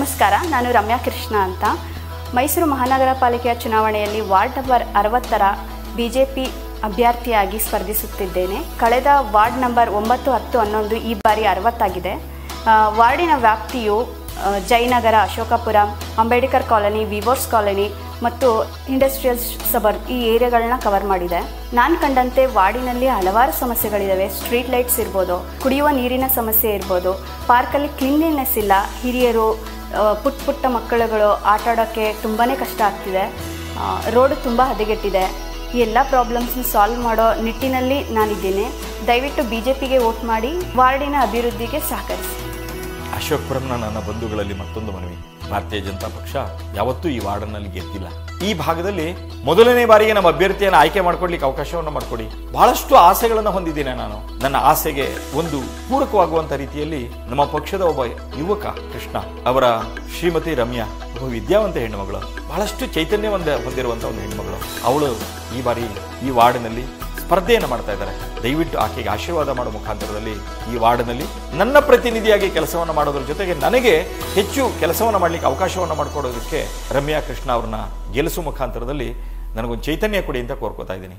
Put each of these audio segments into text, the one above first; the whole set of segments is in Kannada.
ನಮಸ್ಕಾರ ನಾನು ರಮ್ಯಾ ಕೃಷ್ಣ ಅಂತ ಮೈಸೂರು ಮಹಾನಗರ ಪಾಲಿಕೆಯ ಚುನಾವಣೆಯಲ್ಲಿ ವಾರ್ಡ್ ನಂಬರ್ ಅರವತ್ತರ ಬಿ ಜೆ ಪಿ ಅಭ್ಯರ್ಥಿಯಾಗಿ ಸ್ಪರ್ಧಿಸುತ್ತಿದ್ದೇನೆ ಕಳೆದ ವಾರ್ಡ್ ನಂಬರ್ ಒಂಬತ್ತು ಹತ್ತು ಹನ್ನೊಂದು ಈ ಬಾರಿ ಅರವತ್ತಾಗಿದೆ ಆ, ವಾರ್ಡಿನ ವ್ಯಾಪ್ತಿಯು ಆ, Jayanagar Ashokapuram Ambedkar colony weavers colony ಮತ್ತು ಇಂಡಸ್ಟ್ರಿಯಲ್ ಸಬರ್ ಈ ಏರಿಯಾಗಳನ್ನ ಕವರ್ ಮಾಡಿದೆ ನಾನು ಕಂಡಂತೆ ವಾರ್ಡಿನಲ್ಲಿ ಹಲವಾರು ಸಮಸ್ಯೆಗಳಿದ್ದಾವೆ ಸ್ಟ್ರೀಟ್ ಲೈಟ್ಸ್ ಇರ್ಬೋದು ಕುಡಿಯುವ ನೀರಿನ ಸಮಸ್ಯೆ ಇರ್ಬೋದು ಪಾರ್ಕಲ್ಲಿ ಕ್ಲೀನ್ಲಿನೆಸ್ ಇಲ್ಲ ಹಿರಿಯರು ಆ, ಪುಟ್ಟ ಪುಟ್ಟ ಮಕ್ಕಳುಗಳು ಆಟ ಆಡೋಕ್ಕೆ ತುಂಬಾ ಕಷ್ಟ ಆಗ್ತಿದೆ ರೋಡ್ ತುಂಬ ಹದಗೆಟ್ಟಿದೆ ಈ ಎಲ್ಲ ಪ್ರಾಬ್ಲಮ್ಸ್ನ ಸಾಲ್ವ್ ಮಾಡೋ ನಿಟ್ಟಿನಲ್ಲಿ ನಾನಿದ್ದೀನಿ ದಯವಿಟ್ಟು ಬಿ ಜೆ ಪಿಗೆ ವೋಟ್ ಮಾಡಿ ವಾರ್ಡಿನ ಅಭಿವೃದ್ಧಿಗೆ ಸಹಕರಿಸಿ ಅಶೋಕ್ಪುರಂನ ನನ್ನ ಬಂಧುಗಳಲ್ಲಿ ಮತ್ತೊಂದು ಮನವಿ ಭಾರತೀಯ ಜನತಾ ಪಕ್ಷ ಯಾವತ್ತೂ ಈ ವಾರ್ಡ್ನಲ್ಲಿ ಗೆದ್ದಿಲ್ಲ ಈ ಭಾಗದಲ್ಲಿ ಮೊದಲನೇ ಬಾರಿಗೆ ನಮ್ಮ ಅಭ್ಯರ್ಥಿಯನ್ನು ಆಯ್ಕೆ ಮಾಡ್ಕೊಡ್ಲಿಕ್ಕೆ ಅವಕಾಶವನ್ನು ಮಾಡಿಕೊಡಿ ಬಹಳಷ್ಟು ಆಸೆಗಳನ್ನು ಹೊಂದಿದ್ದೇನೆ ನಾನು ನನ್ನ ಆಸೆಗೆ ಒಂದು ಪೂರಕವಾಗುವಂತ ರೀತಿಯಲ್ಲಿ ನಮ್ಮ ಪಕ್ಷದ ಒಬ್ಬ ಯುವಕ ಕೃಷ್ಣ ಅವರ ಶ್ರೀಮತಿ ರಮ್ಯಾ ಒಬ್ಬ ವಿದ್ಯಾವಂತ ಹೆಣ್ಣುಮಗಳು ಬಹಳಷ್ಟು ಚೈತನ್ಯ ಹೊಂದ ಹೊಂದಿರುವಂತಹ ಒಂದು ಹೆಣ್ಣುಮಗಳು ಅವಳು ಈ ಬಾರಿ ಈ ವಾರ್ಡಿನಲ್ಲಿ ಸ್ಪರ್ಧೆಯನ್ನು ಮಾಡ್ತಾ ಇದ್ದಾರೆ ದಯವಿಟ್ಟು ಆಕೆಗೆ ಆಶೀರ್ವಾದ ಮಾಡೋ ಮುಖಾಂತರದಲ್ಲಿ ಈ ವಾರ್ಡ್ನಲ್ಲಿ ನನ್ನ ಪ್ರತಿನಿಧಿಯಾಗಿ ಕೆಲಸವನ್ನು ಮಾಡೋದ್ರ ಜೊತೆಗೆ ನನಗೆ ಹೆಚ್ಚು ಕೆಲಸವನ್ನು ಮಾಡಲಿಕ್ಕೆ ಅವಕಾಶವನ್ನು ಮಾಡಿಕೊಡೋದಕ್ಕೆ ರಮ್ಯಾ ಕೃಷ್ಣ ಅವ್ರನ್ನ ಗೆಲ್ಲಿಸುವ ಮುಖಾಂತರದಲ್ಲಿ ನನಗೊಂದು ಚೈತನ್ಯ ಕೊಡಿ ಅಂತ ಕೋರ್ಕೋತಾ ಇದ್ದೀನಿ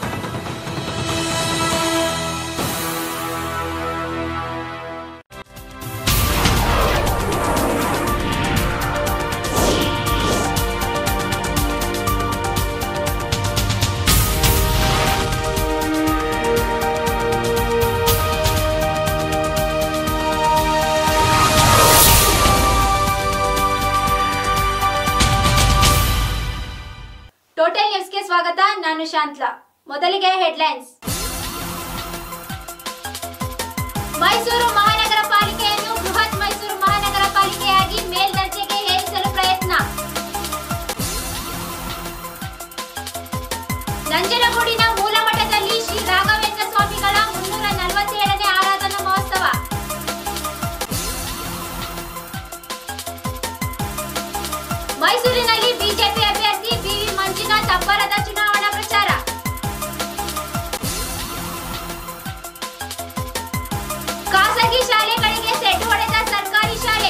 ಟೋಟಲ್ ನ್ಯೂಸ್ಗೆ ಸ್ವಾಗತ ನಾನು ಶಾಂತ್ಲಾ ಮೊದಲಿಗೆ ಹೆಡ್ಲೈನ್ಸ್ ಮೈಸೂರು ಮಹಾನಗರ ಪಾಲಿಕೆಯನ್ನು ಬೃಹತ್ ಮೈಸೂರು ಮಹಾನಗರ ಪಾಲಿಕೆಯಾಗಿ ಮೇಲ್ದರ್ಜೆಗೆ ಏರಿಸಲು ಪ್ರಯತ್ನ ನಂಜನಗೂಡಿನ ಮೂಲಮಠದಲ್ಲಿ ಶ್ರೀ ರಾಘವೇಂದ್ರ ಸ್ವಾಮಿಗಳ ಮುನ್ನೂರ ನಲವತ್ತೇಳನೇ ಆರಾಧನಾ ಮಹೋತ್ಸವ ಮೈಸೂರಿನಲ್ಲಿ ಬಿಜೆಪಿ ಅಭ್ಯರ್ಥಿ ಬಿವಿ ಮಂಜುನಾಥ್ ಅಬ್ಬರದ ಚುನಾವಣಾ ಪ್ರಚಾರ ಖಾಸಗಿ ಶಾಲೆಗಳಿಗೆ ಸೆಟ್ ಹೊಡೆದ ಸರ್ಕಾರಿ ಶಾಲೆ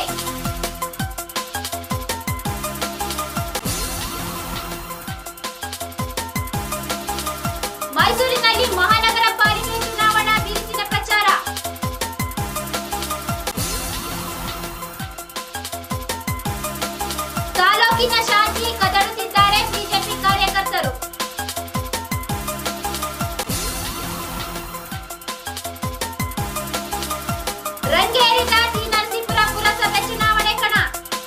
ಮೈಸೂರಿನಲ್ಲಿ ಮಹಾನಗರ ಪಾಲಿಕೆ ಚುನಾವಣಾ ಬಿರುಸಿನ ಪ್ರಚಾರ ತಾಲೂಕಿನ ಶಾಂತಿ ಕದಡುತ್ತಿದ್ದಾರೆ ಬಿಜೆಪಿ ಕಾರ್ಯಕರ್ತರು ರಂಗೇರಿದ ಟಿ ನರಸೀಪುರ ಪುರಸಭೆ ಚುನಾವಣೆ ಕಣ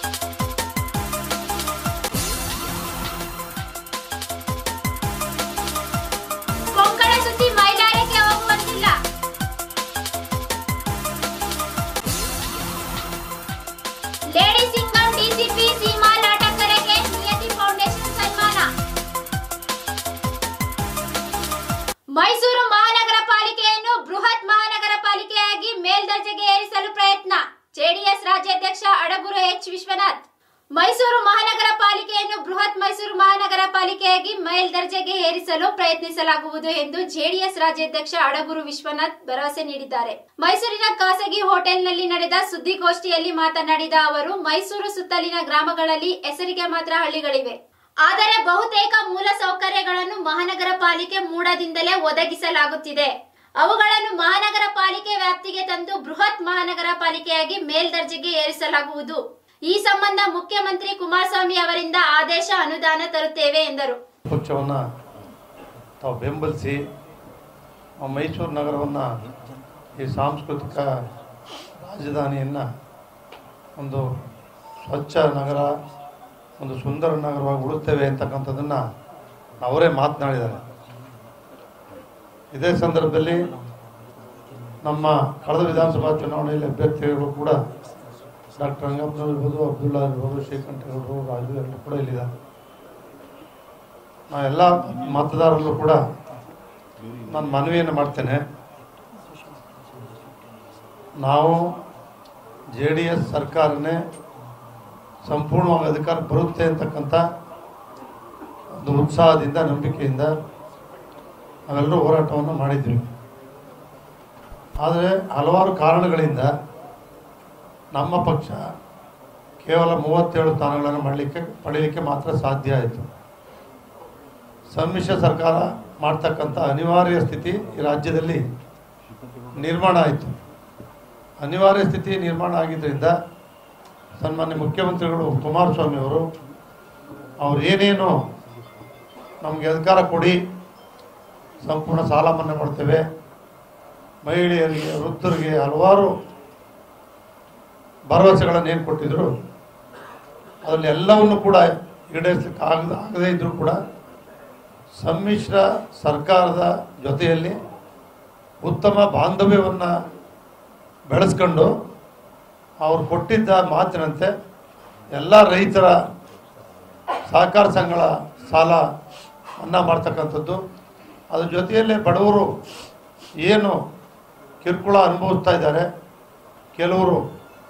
ಕೊಂಕಣ ಸುದ್ದಿ ಮೈಲಾರಕ್ಕೆ ಹೋಗುವಂತಿಲ್ಲ ಲೇಡಿ ಸಿಂಗಂ ಡಿಸಿಪಿ ಸೀಮಾ ಲಾಟಕರೆಗೆ ನಿಯತಿ ಫೌಂಡೇಶನ್ ಸನ್ಮಾನ ಮೈಸೂರು ಮಹಾನಗರ ಪಾಲಿಕೆಯನ್ನು ಬೃಹತ್ ಮಹಾನಗರ ಪಾಲಿಕೆಯಾಗಿ ಮೇಲ್ದರ್ಜೆಗೆ ಏರಿಸಲು ಪ್ರಯತ್ನ ಜೆಡಿಎಸ್ ರಾಜ್ಯಾಧ್ಯಕ್ಷ ಅಡಬುರು ಎಚ್ ವಿಶ್ವನಾಥ್ ಮೈಸೂರು ಮಹಾನಗರ ಪಾಲಿಕೆಯನ್ನು ಬೃಹತ್ ಮೈಸೂರು ಮಹಾನಗರ ಪಾಲಿಕೆಯಾಗಿ ಮೇಲ್ದರ್ಜೆಗೆ ಏರಿಸಲು ಪ್ರಯತ್ನಿಸಲಾಗುವುದು ಎಂದು ಜೆಡಿಎಸ್ ರಾಜ್ಯಾಧ್ಯಕ್ಷ ಅಡಬುರು ವಿಶ್ವನಾಥ್ ಭರವಸೆ ನೀಡಿದ್ದಾರೆ ಮೈಸೂರಿನ ಖಾಸಗಿ ಹೋಟೆಲ್ನಲ್ಲಿ ನಡೆದ ಸುದ್ದಿಗೋಷ್ಠಿಯಲ್ಲಿ ಮಾತನಾಡಿದ ಅವರು ಮೈಸೂರು ಸುತ್ತಲಿನ ಗ್ರಾಮಗಳಲ್ಲಿ ಹೆಸರಿಗೆ ಮಾತ್ರ ಹಳ್ಳಿಗಳಿವೆ ಆದರೆ ಬಹುತೇಕ ಮೂಲ ಸೌಕರ್ಯಗಳನ್ನು ಮಹಾನಗರ ಪಾಲಿಕೆ ಮೂಡದಿಂದಲೇ ಒದಗಿಸಲಾಗುತ್ತಿದೆ ಅವುಗಳನ್ನು ಮಹಾನಗರ ಪಾಲಿಕೆ ವ್ಯಾಪ್ತಿಗೆ ತಂದು ಬೃಹತ್ ಮಹಾನಗರ ಪಾಲಿಕೆಯಾಗಿ ಮೇಲ್ದರ್ಜೆಗೆ ಏರಿಸಲಾಗುವುದು ಈ ಸಂಬಂಧ ಮುಖ್ಯಮಂತ್ರಿ ಕುಮಾರಸ್ವಾಮಿ ಅವರಿಂದ ಆದೇಶ ಅನುದಾನ ತರುತ್ತೇವೆ ಎಂದರು ಪಕ್ಷವನ್ನು ತಾವು ಬೆಂಬಲಿಸಿ ಆ ಮೈಸೂರು ನಗರವನ್ನು ಈ ಸಾಂಸ್ಕೃತಿಕ ರಾಜಧಾನಿಯನ್ನು ಒಂದು ಸ್ವಚ್ಛ ನಗರ ಒಂದು ಸುಂದರ ನಗರವಾಗಿ ಉಳಿಸ್ತೇವೆ ಅಂತಕ್ಕಂಥದ್ದನ್ನು ಅವರೇ ಮಾತನಾಡಿದ್ದಾರೆ ಇದೇ ಸಂದರ್ಭದಲ್ಲಿ ನಮ್ಮ ಕಳೆದ ವಿಧಾನಸಭಾ ಚುನಾವಣೆಯಲ್ಲಿ ಅಭ್ಯರ್ಥಿಗಳು ಕೂಡ ಡಾಕ್ಟರ್ ರಂಗಪ್ಪನವ್ರು ಇರ್ಬೋದು ಅಬ್ದುಲ್ಲಾ ಇರ್ಬೋದು ಶ್ರೀಕಂಠೇಗೌಡರು ರಾಜು ಎಲ್ಲರೂ ಕೂಡ ಇಲ್ಲಿದ್ದಾರೆ ನಾ ಎಲ್ಲ ಮತದಾರರು ಕೂಡ ನಾನು ಮನವಿಯನ್ನು ಮಾಡ್ತೇನೆ ನಾವು ಜೆ ಡಿ ಎಸ್ ಸರ್ಕಾರನೇ ಸಂಪೂರ್ಣವಾಗಿ ಅಧಿಕಾರ ಬರುತ್ತೆ ಅಂತಕ್ಕಂಥ ಒಂದು ಉತ್ಸಾಹದಿಂದ ನಂಬಿಕೆಯಿಂದ ನಾವೆಲ್ಲರೂ ಹೋರಾಟವನ್ನು ಮಾಡಿದ್ವಿ ಆದರೆ ಹಲವಾರು ಕಾರಣಗಳಿಂದ ನಮ್ಮ ಪಕ್ಷ ಕೇವಲ ಮೂವತ್ತೇಳು ಸ್ಥಾನಗಳನ್ನು ಮಾಡಲಿಕ್ಕೆ ಪಡೀಲಿಕ್ಕೆ ಮಾತ್ರ ಸಾಧ್ಯ ಆಯಿತು ಸಮ್ಮಿಶ್ರ ಸರ್ಕಾರ ಮಾಡ್ತಕ್ಕಂಥ ಅನಿವಾರ್ಯ ಸ್ಥಿತಿ ಈ ರಾಜ್ಯದಲ್ಲಿ ನಿರ್ಮಾಣ ಆಯಿತು ಅನಿವಾರ್ಯ ಸ್ಥಿತಿ ನಿರ್ಮಾಣ ಆಗಿದ್ದರಿಂದ ಸನ್ಮಾನ್ಯ ಮುಖ್ಯಮಂತ್ರಿಗಳು ಕುಮಾರಸ್ವಾಮಿ ಅವರು ಅವ್ರು ಏನೇನು ನಮಗೆ ಅಧಿಕಾರ ಕೊಡಿ ಸಂಪೂರ್ಣ ಸಾಲ ಮನ್ನಾ ಮಾಡ್ತೇವೆ ಮಹಿಳೆಯರಿಗೆ ವೃದ್ಧರಿಗೆ ಹಲವಾರು ಭರವಸೆಗಳನ್ನು ಏನು ಕೊಟ್ಟಿದ್ರು ಅದರಲ್ಲಿ ಎಲ್ಲವನ್ನು ಕೂಡ ಈಡೇರಿಸಲಿಕ್ಕೆ ಆಗದ ಆಗದೇ ಇದ್ದರೂ ಕೂಡ ಸಮ್ಮಿಶ್ರ ಸರ್ಕಾರದ ಜೊತೆಯಲ್ಲಿ ಉತ್ತಮ ಬಾಂಧವ್ಯವನ್ನು ಬೆಳೆಸ್ಕೊಂಡು ಅವ್ರು ಕೊಟ್ಟಿದ್ದ ಮಾತಿನಂತೆ ಎಲ್ಲ ರೈತರ ಸಹಕಾರ ಸಂಘಗಳ ಸಾಲ ಮನ್ನಾ ಮಾಡ್ತಕ್ಕಂಥದ್ದು ಅದ್ರ ಜೊತೆಯಲ್ಲೇ ಬಡವರು ಏನು ಕಿರುಕುಳ ಅನುಭವಿಸ್ತಾ ಇದ್ದಾರೆ ಕೆಲವರು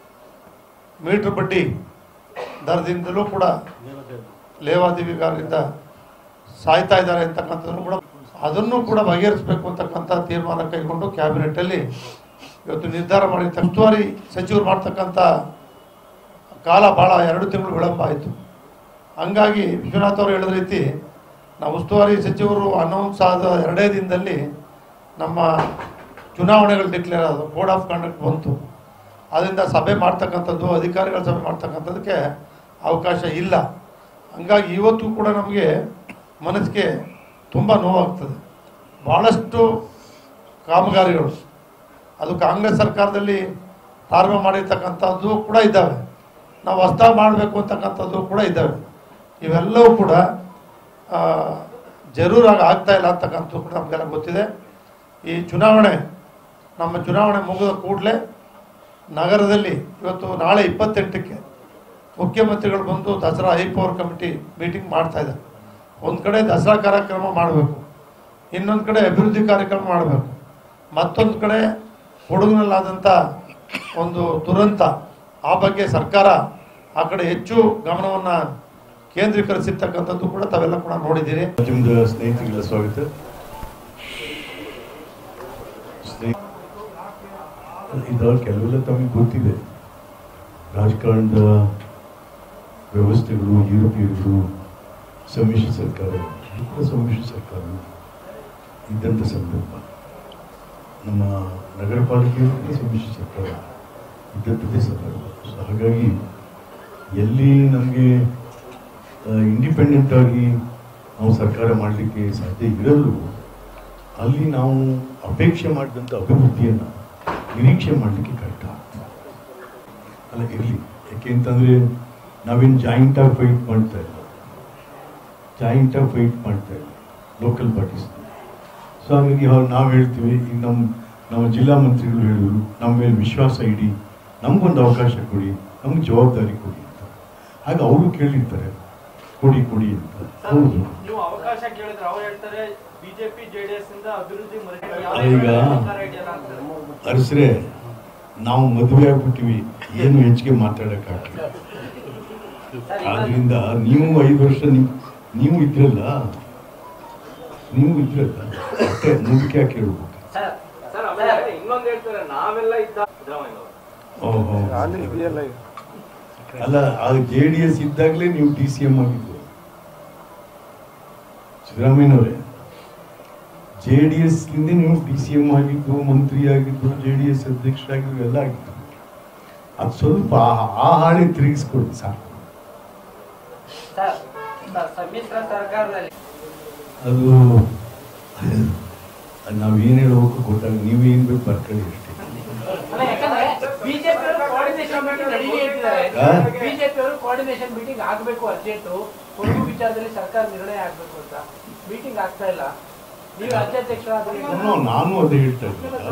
ಮೀಟ್ರ್ ಬಡ್ಡಿ ದರದಿಂದಲೂ ಕೂಡ ಲೇವಾದೇವಿಗಾರರಿಂದ ಸಾಯ್ತಾ ಇದ್ದಾರೆ ಅಂತಕ್ಕಂಥದ್ದನ್ನು ಕೂಡ ಅದನ್ನು ಕೂಡ ಬಗೆಹರಿಸಬೇಕು ಅಂತಕ್ಕಂಥ ತೀರ್ಮಾನ ಕೈಗೊಂಡು ಕ್ಯಾಬಿನೆಟ್ಟಲ್ಲಿ ಇವತ್ತು ನಿರ್ಧಾರ ಮಾಡಿ ಉಸ್ತುವಾರಿ ಸಚಿವರು ಮಾಡ್ತಕ್ಕಂಥ ಕಾಲ ಭಾಳ ಎರಡು ತಿಂಗಳು ವಿಳಂಬ ಆಯಿತು ಹಂಗಾಗಿ ವಿಶ್ವನಾಥ್ ಅವರು ಹೇಳಿದ ರೀತಿ ನಾವು ಉಸ್ತುವಾರಿ ಸಚಿವರು ಅನೌನ್ಸ್ ಆದ ಎರಡೇ ದಿನದಲ್ಲಿ ನಮ್ಮ ಚುನಾವಣೆಗಳು ಡಿಕ್ಲೇರ್ ಆದವು ಕೋಡ್ ಆಫ್ ಕಂಡಕ್ಟ್ ಬಂತು ಅದರಿಂದ ಸಭೆ ಮಾಡ್ತಕ್ಕಂಥದ್ದು ಅಧಿಕಾರಿಗಳ ಸಭೆ ಮಾಡ್ತಕ್ಕಂಥದ್ದಕ್ಕೆ ಅವಕಾಶ ಇಲ್ಲ ಹಂಗಾಗಿ ಇವತ್ತು ಕೂಡ ನಮಗೆ ಮನಸ್ಸಿಗೆ ತುಂಬ ನೋವಾಗ್ತದೆ ಭಾಳಷ್ಟು ಕಾಮಗಾರಿಗಳು ಅದು ಕಾಂಗ್ರೆಸ್ ಸರ್ಕಾರದಲ್ಲಿ ಪ್ರಾರಂಭ ಮಾಡಿರ್ತಕ್ಕಂಥದ್ದು ಕೂಡ ಇದ್ದಾವೆ ನಾವು ಹೊಸ್ದಾಗಿ ಮಾಡಬೇಕು ಅಂತಕ್ಕಂಥದ್ದು ಕೂಡ ಇದ್ದಾವೆ ಇವೆಲ್ಲವೂ ಕೂಡ ಆ, ಜರೂರಾಗಿ ಆಗ್ತಾ ಇಲ್ಲ ಅಂತಕ್ಕಂಥದ್ದು ಕೂಡ ನಮಗೆಲ್ಲ ಗೊತ್ತಿದೆ ಈ ಚುನಾವಣೆ ನಮ್ಮ ಚುನಾವಣೆ ಮುಗಿದ ಕೂಡಲೇ ನಗರದಲ್ಲಿ ಇವತ್ತು ನಾಳೆ ಇಪ್ಪತ್ತೆಂಟಕ್ಕೆ ಮುಖ್ಯಮಂತ್ರಿಗಳು ಬಂದು Dasara high power committee meeting ಮಾಡ್ತಾ ಇದ್ದಾರೆ ಒಂದು ಕಡೆ ದಸರಾ ಕಾರ್ಯಕ್ರಮ ಮಾಡಬೇಕು ಇನ್ನೊಂದು ಕಡೆ ಅಭಿವೃದ್ಧಿ ಕಾರ್ಯಕ್ರಮ ಮಾಡಬೇಕು ಮತ್ತೊಂದು ಕಡೆ ಕೊಡಗಿನಲ್ಲಾದಂಥ ಒಂದು ದುರಂತ ಆ ಬಗ್ಗೆ ಸರ್ಕಾರ ಆ ಕಡೆ ಹೆಚ್ಚು ಗಮನವನ್ನು ಕೇಂದ್ರೀಕರಿಸಿರ್ತಕ್ಕಂಥದ್ದು ಕೂಡ ತಾವೆಲ್ಲ ಕೂಡ ನೋಡಿದ್ದೀರಿ ಮಾಧ್ಯಮದ ಸ್ನೇಹಿತರಿಗೆಲ್ಲ ಸ್ವಾಗತ ಸ್ನೇಹಿ- ಇದು ಕೆಲವೆಲ್ಲ ತಮಗೆ ಗೊತ್ತಿದೆ ರಾಜಕಾರಣದ ವ್ಯವಸ್ಥೆಗಳು ಯುರೋಪಿಯರು ಸಮ್ಮಿಶ್ರ ಸರ್ಕಾರ ಇದು ಕೂಡ ಸಮ್ಮಿಶ್ರ ಸರ್ಕಾರ ಇದ್ದಂಥ ಸಂದರ್ಭ ನಮ್ಮ ನಗರ ಪಾಲಿಕೆಯು ಕೂಡ ಸಮ್ಮಿಶ್ರ ಸರ್ಕಾರ ಇದ್ದಂಥದ್ದೇ ಸಂದರ್ಭ ಸೊ ಹಾಗಾಗಿ ಎಲ್ಲಿ ನಮಗೆ ಇಂಡಿಪೆಂಡೆಂಟ್ ಆಗಿ ನಾವು ಸರ್ಕಾರ ಮಾಡಲಿಕ್ಕೆ ಸಾಧ್ಯ ಇರಲು ಅಲ್ಲಿ ನಾವು ಅಪೇಕ್ಷೆ ಮಾಡಿದಂಥ ಅಭಿವೃದ್ಧಿಯನ್ನು ನಿರೀಕ್ಷೆ ಮಾಡಲಿಕ್ಕೆ ಕಷ್ಟ ಆಗ್ತದೆ ಅಲ್ಲ ಇರಲಿ ಯಾಕೆ ಅಂತಂದರೆ ನಾವೇನು ಜಾಯಿಂಟಾಗಿ ಫೈಟ್ ಮಾಡ್ತಾ ಇಲ್ಲ ಜಾಯಿಂಟಾಗಿ ಫೈಟ್ ಮಾಡ್ತಾ ಇಲ್ಲ ಲೋಕಲ್ ಪಾರ್ಟೀಸ್ ಸೊ ಹಾಗಾಗಿ ಅವ್ರು ನಾವು ಹೇಳ್ತೀವಿ ಈಗ ನಮ್ಮ ನಮ್ಮ ಜಿಲ್ಲಾ ಮಂತ್ರಿಗಳು ಹೇಳಿದ್ರು ನಮ್ಮ ಮೇಲೆ ವಿಶ್ವಾಸ ಇಡಿ ನಮಗೊಂದು ಅವಕಾಶ ಕೊಡಿ ನಮ್ಗೆ ಜವಾಬ್ದಾರಿ ಕೊಡಿ ಅಂತ ಹಾಗೆ ಅವರು ಕೇಳಿರ್ತಾರೆ ಕೊಡಿ ಕೊಡಿ ಅಂತ ಹೌದು ನೀವು ಅವಕಾಶ ಕೇಳಿದ್ರೆ ಅವ್ರು ಹೇಳ್ತಾರೆ ಬಿಜೆಪಿ ಜೆಡಿಎಸ್ ಇಂದ ಅಭಿವೃದ್ಧಿ ಈಗ ಅರಸ್ರೆ ನಾವು ಮದುವೆ ಆಗ್ಬಿಟ್ಟಿವಿ ಏನು ಹೆಚ್ಚಿಗೆ ಮಾತಾಡಕ್ಕಾಗಿಲ್ಲ ಆದ್ರಿಂದ ನೀವು ಐದು ವರ್ಷ ನೀವು ನೀವು ಇದ್ರಲ್ಲ ನೀವು ಇದ್ರಲ್ಲ ಮತ್ತೆ ಮುಗಿಕೆ ಯಾಕೆ ಹೇಳ್ಬೇಕು ಸರ್ ಆಮೇಲೆ ಇನ್ನೊಂದ್ ಹೇಳ್ತಾರೆ ನಾವೆಲ್ಲ ಇದ್ದ ಸಿದ್ದರಾಮಯ್ಯ ಅವರು. ಓಹೋ ಅಲ್ಲ ಆ ಜೆ ಡಿ ಎಸ್ ಇದ್ದಾಗಲೇ ನೀವು ಡಿ ಸಿ ಎಂ ಆಗಿದ್ದು ಸಿದ್ದರಾಮಯ್ಯನವರೇ ಜೆ ಡಿ ಎಸ್ ಇಂದ ನೀವು ಡಿ ಸಿ ಎಂ ಆಗಿದ್ದು ಮಂತ್ರಿ ಆಗಿದ್ದು ಜೆ ಡಿ ಎಸ್ ಅಧ್ಯಕ್ಷರಾಗಿದ್ದು ಎಲ್ಲ ಆಗಿದ್ದು ಅದು ಸ್ವಲ್ಪ ಆ- ಆ ಹಾಳೆ ತಿರುಗಿಸ್ಕೊಡಿ ಸಾಕು ಸರ್ ಸರ್, ಸಮ್ಮಿಶ್ರ ಸರ್ಕಾರದಲ್ಲಿ ಅದು ಅದು ನಾವೇನು ಹೇಳ್ಬೇಕು ಗೊತ್ತಾಗ ನೀವು ಏನು ಬೇಕು ಬರ್ಕೊಳ್ಳಿ ಅಷ್ಟೇ ಅಲ್ಲ ಯಾಕಂದ್ರೆ ಬಿಜೆಪಿ ಅವರು ಕೋಆರ್ಡಿನೇಷನ್ ಮೀಟಿಂಗ್ ನಡೀಲಿ ಅಂತಿದ್ದಾರೆ ಆ? ಬಿಜೆಪಿ ಅವರು ಕೋಆರ್ಡಿನೇಷನ್ ಮೀಟಿಂಗ್ ಆಗ್ಬೇಕು ಅರ್ಜೆಂಟ್ ಕೊಡಗು ವಿಚಾರದಲ್ಲಿ ಸರ್ಕಾರ ನಿರ್ಣಯ ಆಗ್ಬೇಕು ಅಂತ ಮೀಟಿಂಗ್ ಆಗ್ತಾ ಇಲ್ಲ ನೀವು ರಾಜ್ಯಾಧ್ಯಕ್ಷರಾದ್ರೆ ನಾನು ನಾನು ಅದೇ ಹೇಳ್ತಾ ಇದ್ದೀನಿ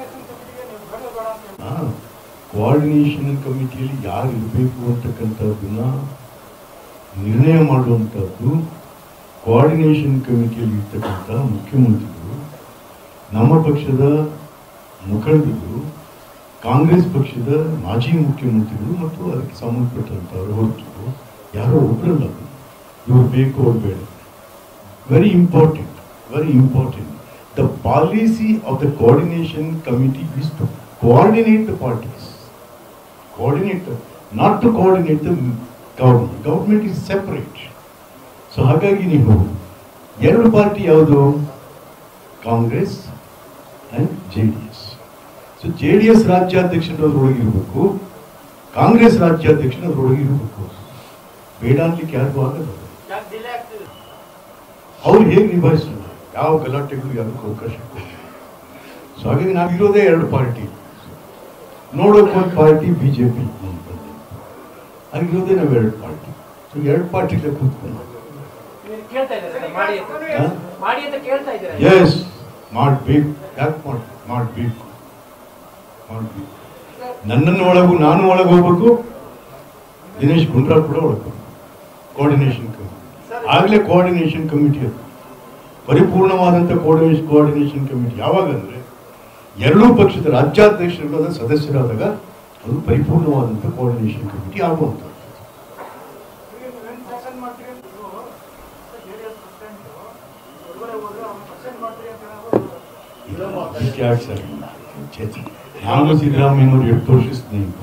ಕೋಆರ್ಡಿನೇಷನ್ ಕಮಿಟಿಯಲ್ಲಿ ಯಾರು ಇರಬೇಕು ಅಂತಕ್ಕಂಥದ್ದನ್ನ ನಿರ್ಣಯ ಮಾಡುವಂಥದ್ದು ಕೋಆರ್ಡಿನೇಷನ್ ಕಮಿಟಿಯಲ್ಲಿ ಇರ್ತಕ್ಕಂಥ ಮುಖ್ಯಮಂತ್ರಿಗಳು ನಮ್ಮ ಪಕ್ಷದ ಮುಖಂಡರು ಕಾಂಗ್ರೆಸ್ ಪಕ್ಷದ ಮಾಜಿ ಮುಖ್ಯಮಂತ್ರಿಗಳು ಮತ್ತು ಅದಕ್ಕೆ ಸಂಬಂಧಪಟ್ಟಂಥವ್ರು ಹೊರತು ಯಾರೋ ಒಬ್ಬರಲ್ಲ ಅದು. ಇವ್ರು ಬೇಕು ಅವ್ರು ಬೇಡ very important, very important. The policy of the coordination committee is to coordinate the parties. Coordinate. the- not to coordinate the government government is separate so ಹಾಗಾಗಿ ನೀವು ಎರಡು ಪಾರ್ಟಿ ಯಾವುದು Congress and J D S so J D S ರಾಜ್ಯಾಧ್ಯಕ್ಷರೊಳಗಿರಬೇಕು ಕಾಂಗ್ರೆಸ್ ರಾಜ್ಯಾಧ್ಯಕ್ಷರೊಳಗೆ ಇರಬೇಕು ಬೇಡ ಅನ್ಲಿಕ್ಕೆ ಯಾರಿಗೂ ಆಗಲ್ಲ ಯಾಕೆ ಡಿಲೇ ಆಗ್ತಿದೆ ಅವ್ರು ಹೇಗೆ ನಿಭಾಯಿಸ್ತಾರೆ ಯಾವ ಗಲಾಟೆಗಳು ಯಾವುದಕ್ಕೂ ಅವಕಾಶ ಕೊಡಲ್ಲ ಸೊ ಹಾಗಾಗಿ ನಾವು ಇರೋದೇ ಎರಡು ಪಾರ್ಟಿ ನೋಡೋಕೆ ಒಂದು ಪಾರ್ಟಿ ಬಿ ಜೆ ಪಿ ಹಾಗಿರೋದೇ ನಾವು ಎರಡು ಪಾರ್ಟಿ ಸೊ ಎರಡು ಪಾರ್ಟಿಗೆ ಕೂತ್ಕೊಂಡು ನೀವು ಕೇಳ್ತಾ ಇದ್ದಾರೆ ಮಾಡಿ ಅಂತ ಹಾ? ಮಾಡಿ ಅಂತ ಕೇಳ್ತಾ ಇದ್ದಾರೆ ಎಸ್ ಮಾಡಬೇಕು ಯಾಕೆ ಮಾಡಿ ಮಾಡಬೇಕು ಮಾಡಬೇಕು ನನ್ನನ್ನು ಒಳಗು ನಾನು ಒಳಗೆ ಹೋಗ್ಬೇಕು ದಿನೇಶ್ ಗುಂಡ್ರಾವ್ ಕೂಡ ಒಳಗೆ ಕೋಆರ್ಡಿನೇಷನ್ ಕಮಿಟಿ ಆಗಲೇ ಕೋಆರ್ಡಿನೇಷನ್ ಕಮಿಟಿ ಅದು ಪರಿಪೂರ್ಣವಾದಂಥ ಕೋಆರ್ಡಿನೇಷನ್ ಕೋಆರ್ಡಿನೇಷನ್ ಕಮಿಟಿ ಯಾವಾಗ ಅಂದರೆ ಎರಡೂ ಪಕ್ಷದ ರಾಜ್ಯಾಧ್ಯಕ್ಷರುಗಳ ಸದಸ್ಯರಾದಾಗ ಅದು ಪರಿಪೂರ್ಣವಾದಂಥ ಕೋಆರ್ಡಿನೇಷನ್ ಕಮಿಟಿ ಆಗುವಂಥದ್ದು ಅದಕ್ಕೆ ಯಾಕೆ ಸರ್ ಛೆ, ಛೆ. ನಾನು ಸಿದ್ದರಾಮಯ್ಯನವ್ರು ಎಷ್ಟು ವರ್ಷ ಸ್ನೇಹಿತ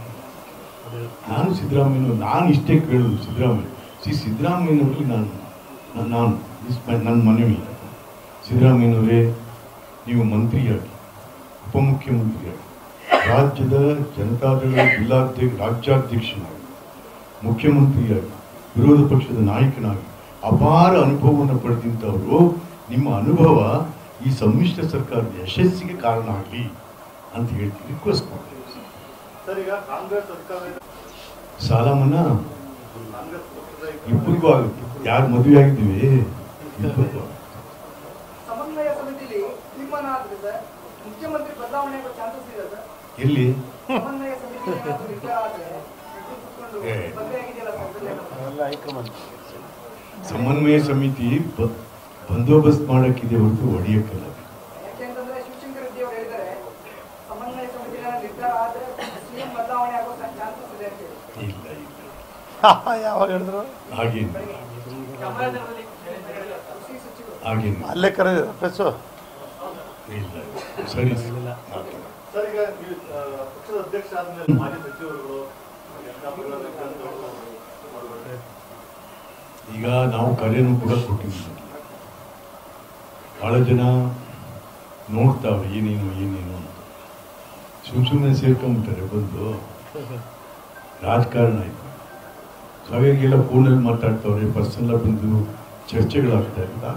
ನಾನು ಸಿದ್ದರಾಮಯ್ಯನವ್ರು ನಾನು ಇಷ್ಟೇ ಕೇಳೋದು ಸಿದ್ದರಾಮಯ್ಯ ಸಿ ಸಿದ್ದರಾಮಯ್ಯನವ್ರಿಗೆ ನಾನು ನಾನು- ನಾನು this my- ನನ್ನ ಮನವಿ ಸಿದ್ದರಾಮಯ್ಯನವರೇ ನೀವು ಮಂತ್ರಿಯಾಗಿ ಉಪಮುಖ್ಯಮಂತ್ರಿಯಾಗಿ ರಾಜ್ಯದ ಜನತಾದಳ ಜಿಲ್ಲಾಧ್ಯಕ್ಷ ರಾಜ್ಯಾಧ್ಯಕ್ಷನಾಗಿ ಮುಖ್ಯಮಂತ್ರಿಯಾಗಿ ವಿರೋಧ ಪಕ್ಷದ ನಾಯಕನಾಗಿ ಅಪಾರ ಅನುಭವವನ್ನು ಪಡೆದಂಥವರು ನಿಮ್ಮ ಅನುಭವ ಈ ಸಮ್ಮಿಶ್ರ ಸರ್ಕಾರದ ಯಶಸ್ಸಿಗೆ ಕಾರಣ ಆಗಲಿ ಅಂತ ಹೇಳ್ತೀನಿ ರಿಕ್ವೆಸ್ಟ್ ಮಾಡ್ತೀನಿ ಸರ್ ಈಗ ಕಾಂಗ್ರೆಸ್ ಸರ್ಕಾರ ಸಾಲ ಮನ್ನಾ ಕಾಂಗ್ರೆಸ್ ಪಕ್ಷದ ಇಬ್ಬರಿಗೂ ಆಗುತ್ತೆ ಯಾರು ಮದುವೆ ಆಗಿದ್ದೀವಿ ಇಬ್ಬರಿಗೂ ಆಗುತ್ತೆ. ಸಮನ್ವಯ ಸಮಿತಿಲಿ ತೀರ್ಮಾನ ಆದ್ರೆ ಸರ್ ಮುಖ್ಯಮಂತ್ರಿ ಬದಲಾವಣೆ ಆಗೋ ಚಾನ್ಸಸ್ ಇದೆ ಸರ್ ಎಲ್ಲಿ ಸಮನ್ವಯ ಸಮಿತಿ ಏನಾದ್ರು ನಿರ್ಧಾರ ಆದ್ರೆ ಇಬ್ರು ಕುತ್ಕೊಂಡು ಏ. ಬಂದೇ ಆಗಿದೆಯಲ್ಲ ಸರ್ ಇದನ್ನೆಲ್ಲ. ಸಮನ್ವಯ ಸಮಿತಿ ಬ- ಬಂದೋಬಸ್ತ್ ಮಾಡಕ್ಕಿದೆ ಹೊರತು ಹೊಡೆಯಕ್ಕಲ್ಲ ಯಾಕೆಂತಂದ್ರೆ ಶಿವಶಂಕರ ರೆಡ್ಡಿ ಅವರು ಹೇಳಿದ್ದಾರೆ ಸಮನ್ವಯ ಸಮಿತಿ ನಿರ್ಧಾರ ಆದ್ರೆ ಸಿಎಂ ಬದಲಾವಣೆ ಆಗೋ ಚಾನ್ಸಸ್ ಇದೆ ಅಂತ ಹೇಳಿ ಇಲ್ಲ ಇಲ್ಲ ಯಾವಾಗ ಹೇಳಿದ್ರು ಹಾಗೇನಿಲ್ಲ ಚಾಮರಾಜನಗರದಲ್ಲಿ ಕೃಷಿ ಸಚಿವರು ಹಾಗೇನಿಲ್ಲ ಅಲ್ಲೇ ಕರೆದಿದ್ರು ಪ್ರೆಸ್ಸು ಇಲ್ಲ ಸರಿ ಮಾತಾಡಿ. ಸರ್ ಈಗ ನೀವು ಆ, ಪಕ್ಷದ ಅಧ್ಯಕ್ಷ ಆದ್ಮೇಲೆ ಮಾಜಿ ಸಚಿವರುಗಳು ಎಲ್ಲ ಪಕ್ಷದ ಮುಖಂಡರುಗಳು ಮಾಡ್ತಾರೆ. ಈಗ ನಾವು ಕರೆಯನ್ನು ಕೂಡ ಕೊಟ್ಟಿದ್ದೀವಿ ಬಹಳ ಜನ ನೋಡ್ತಾವೆ ಏನೇನು ಏನೇನು ಅಂತ ಸುಮ್ ಸುಮ್ಮನೆ ಸೇರ್ಕೊಂಬಿಟ್ಟಾರೆ ಬಂದು ರಾಜಕಾರಣ ಆಯ್ತು ಸೊ ಹಾಗಾಗಿ ಎಲ್ಲ ಫೋನಲ್ಲಿ ಮಾತಾಡ್ತಾವ್ರೆ ಪರ್ಸನಲ್ ಬಂದು ಚರ್ಚೆಗಳಾಗ್ತಾ ಇದೆ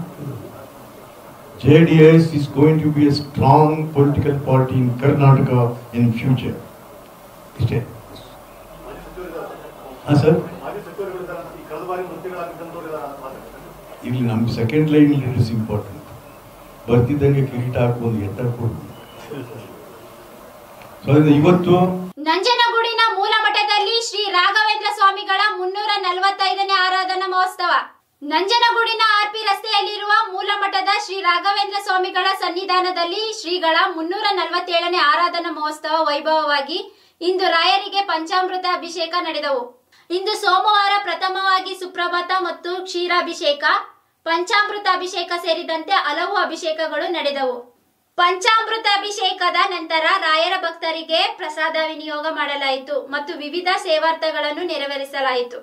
J D S is going to be a strong political party in Karnataka in future ಇಷ್ಟೇ ಮಾಜಿ ಸಚಿವರಿದ್ದಾರೆ ಹಾಂ ಸರ್ ಮಾಜಿ ಸಚಿವರುಗಳಿದ್ದಾರೆ ಈ ಕಳೆದ ಬಾರಿ ಮಂತ್ರಿಗಳಾಗಿದ್ದಂಥವ್ರು ಇದ್ದಾರೆ ಅಂತ ಮಾತಾಡ್ತಾರೆ. ಇಲ್ಲಿ ನಮ್ಗೆ ಸೆಕೆಂಡ್ ಲೈನ್ ಲೀಡರ್ಸ್ ಇಂಪಾರ್ಟೆಂಟ್ ಬರ್ತಿದ್ದಂಗೆ ಕಿರೀಟ ಹಾಕಿ ಒಂದು ಎತ್ತ ಕೊಡ್ಬೇಕು ಸೊ ಅದರಿಂದ ಇವತ್ತು ನಂಜನಗೂಡಿನ ಮೂಲ ಮಠದಲ್ಲಿ ಶ್ರೀ ರಾಘವೇಂದ್ರ ಸ್ವಾಮಿಗಳ ಮುನ್ನೂರ ನಲವತ್ತೈದನೇ ಆರಾಧನಾ ಮಹೋತ್ಸವ ನಂಜನಗೂಡಿನ ಆರ್ಪಿ ರಸ್ತೆಯಲ್ಲಿರುವ ಮೂಲ ಮಠದ ಶ್ರೀ ರಾಘವೇಂದ್ರ ಸ್ವಾಮಿಗಳ ಸನ್ನಿಧಾನದಲ್ಲಿ ಶ್ರೀಗಳ ಮುನ್ನೂರ ನಲವತ್ತೇಳನೇ ಆರಾಧನಾ ಮಹೋತ್ಸವ ವೈಭವವಾಗಿ ಇಂದು ರಾಯರಿಗೆ ಪಂಚಾಮೃತ ಅಭಿಷೇಕ ನಡೆದವು ಇಂದು ಸೋಮವಾರ ಪ್ರಥಮವಾಗಿ ಸುಪ್ರಭಾತ ಮತ್ತು ಕ್ಷೀರಾಭಿಷೇಕ ಪಂಚಾಮೃತ ಅಭಿಷೇಕ ಸೇರಿದಂತೆ ಹಲವು ಅಭಿಷೇಕಗಳು ನಡೆದವು ಪಂಚಾಮೃತ ಅಭಿಷೇಕದ ನಂತರ ರಾಯರ ಭಕ್ತರಿಗೆ ಪ್ರಸಾದ ವಿನಿಯೋಗ ಮಾಡಲಾಯಿತು ಮತ್ತು ವಿವಿಧ ಸೇವಾರ್ಥಗಳನ್ನು ನೆರವೇರಿಸಲಾಯಿತು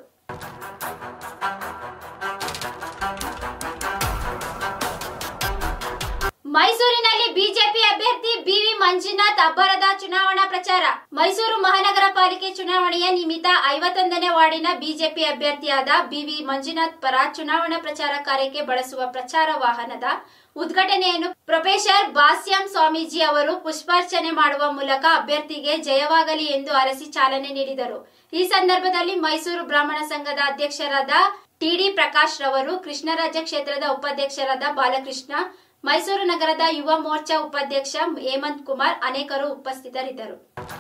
ಮೈಸೂರಿನಲ್ಲಿ ಬಿಜೆಪಿ ಅಭ್ಯರ್ಥಿ ಬಿವಿ ಮಂಜುನಾಥ್ ಅಬ್ಬರದ ಚುನಾವಣಾ ಪ್ರಚಾರ ಮೈಸೂರು ಮಹಾನಗರ ಪಾಲಿಕೆ ಚುನಾವಣೆಯ ನಿಮಿತ್ತ ಐವತ್ತೊಂದನೇ ವಾರ್ಡಿನ ಬಿಜೆಪಿ ಅಭ್ಯರ್ಥಿಯಾದ ಬಿವಿ ಮಂಜುನಾಥ್ ಪರ ಚುನಾವಣಾ ಪ್ರಚಾರ ಕಾರ್ಯಕ್ಕೆ ಬಳಸುವ ಪ್ರಚಾರ ವಾಹನದ ಉದ್ಘಾಟನೆಯನ್ನು ಪ್ರೊಫೆಸರ್ ಬಾಸ್ಯಂ ಸ್ವಾಮೀಜಿ ಅವರು ಪುಷ್ಪಾರ್ಚನೆ ಮಾಡುವ ಮೂಲಕ ಅಭ್ಯರ್ಥಿಗೆ ಜಯವಾಗಲಿ ಎಂದು ಅರಸಿ ಚಾಲನೆ ನೀಡಿದರು ಈ ಸಂದರ್ಭದಲ್ಲಿ ಮೈಸೂರು ಬ್ರಾಹ್ಮಣ ಸಂಘದ ಅಧ್ಯಕ್ಷರಾದ ಟಿಡಿ ಪ್ರಕಾಶ್ ರವರು ಕೃಷ್ಣರಾಜ ಕ್ಷೇತ್ರದ ಉಪಾಧ್ಯಕ್ಷರಾದ ಬಾಲಕೃಷ್ಣ ಮೈಸೂರು ನಗರದ ಯುವ ಮೋರ್ಚಾ ಉಪಾಧ್ಯಕ್ಷ ಹೇಮಂತ್ ಕುಮಾರ್ ಅನೇಕರು ಉಪಸ್ಥಿತರಿದ್ದರು